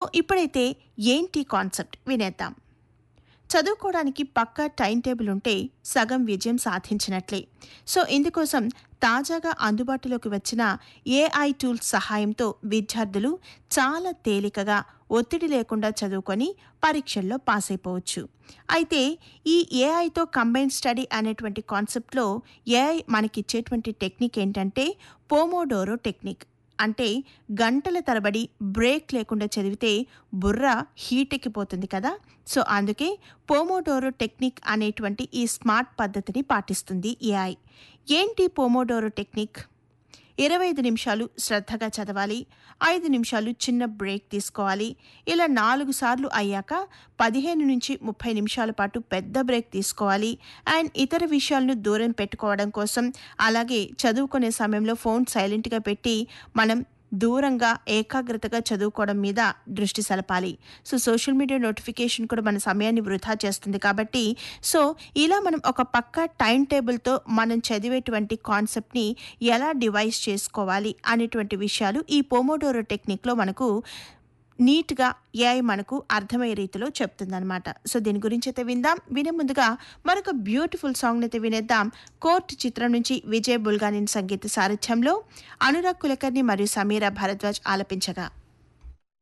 ఇప్పుడైతే ఏంటి కాన్సెప్ట్ వినేద్దాం చదువుకోవడానికి పక్కా టైం టేబుల్ ఉంటే సగం విజయం సాధించినట్లే సో ఇందుకోసం తాజాగా అందుబాటులోకి వచ్చిన ఏఐ టూల్స్ సహాయంతో విద్యార్థులు చాలా తేలికగా ఒత్తిడి లేకుండా చదువుకొని పరీక్షల్లో పాస్ అయిపోవచ్చు అయితే ఈ ఏఐతో కంబైన్ స్టడీ అనేటువంటి కాన్సెప్ట్లో ఏఐ మనకిచ్చేటువంటి టెక్నిక్ ఏంటంటే పోమోడోరో టెక్నిక్ అంటే గంటల తరబడి బ్రేక్ లేకుండా చదివితే బుర్ర హీట్ ఎక్కిపోతుంది కదా సో అందుకే పోమోడోరో టెక్నిక్ అనేటువంటి ఈ స్మార్ట్ పద్ధతిని పాటిస్తుంది ఏఐ ఏంటి పోమోడోరో టెక్నిక్ ఇరవై ఐదు నిమిషాలు శ్రద్ధగా చదవాలి ఐదు నిమిషాలు చిన్న బ్రేక్ తీసుకోవాలి ఇలా నాలుగు సార్లు అయ్యాక పదిహేను నుంచి ముప్పై నిమిషాల పాటు పెద్ద బ్రేక్ తీసుకోవాలి అండ్ ఇతర విషయాలను దూరం పెట్టుకోవడం కోసం అలాగే చదువుకునే సమయంలో ఫోన్ సైలెంట్గా పెట్టి మనం దూరంగా ఏకాగ్రతగా చదువుకోవడం మీద దృష్టి సలపాలి సో సోషల్ మీడియా నోటిఫికేషన్ కూడా మన సమయాన్ని వృధా చేస్తుంది కాబట్టి సో ఇలా మనం ఒక పక్క టైం టేబుల్తో మనం చదివేటువంటి కాన్సెప్ట్ని ఎలా డివైస్ చేసుకోవాలి అనేటువంటి విషయాలు ఈ పోమోడోరో టెక్నిక్లో మనకు నీట్గా ఏఐ మనకు అర్థమయ్యే రీతిలో చెప్తుందనమాట సో దీని గురించి అయితే విందాం వినే ముందుగా మరొక బ్యూటిఫుల్ సాంగ్ అయితే వినేద్దాం కోర్ట్ చిత్రం నుంచి విజయ్ బుల్గానిన్ సంగీత సారథ్యంలో అనురాగ్ కులకర్ణి మరియు సమీరా భరద్వాజ్ ఆలపించగా